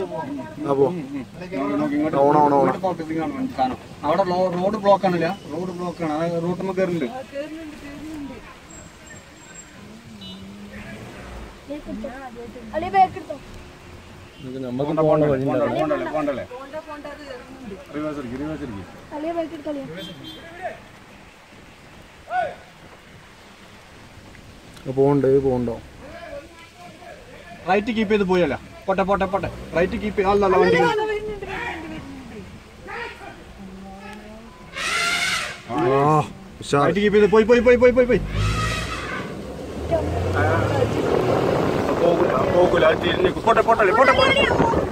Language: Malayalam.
ആ പോ ഓണം ഓണം ഓണം ഫോക്കസിംഗ് ആണ് സാധനം അവിടെ റോഡ് ബ്ലോക്ക് ആണില്ല റോഡ് ബ്ലോക്ക് ആണ് അതായത് റോഡ് കയറുന്നുണ്ട് അല്ലെ ബാക്ക് എടുത്തോ നമുക്ക് പോകേണ്ട വഴി പോണ്ടല്ലേ പോണ്ടല്ലേ റിവേഴ്സ് ഇരിക്കും റിവേഴ്സ് ഇരിക്കും അല്ലെ ബാക്ക് എടുത്തോ പോകണ്ട് പോകണ്ടോ റൈറ്റ് കീപ്പ് ചെയ്ത് പോയല്ല പോട്ടെ പോട്ടെ പോട്ടെ റൈറ്റ് കീപ്പ് ചെയ്ത് അല്ല വണ്ടി ആ ഉഷാർ റൈറ്റ് കീപ്പ് ചെയ്ത് പോയി പോയി പോയി പോയി പോയി പോയി പോകൂല പോകൂല തിരിഞ്ഞു പോട്ടെ പോട്ടെ പോട്ടെ പോട്ടെ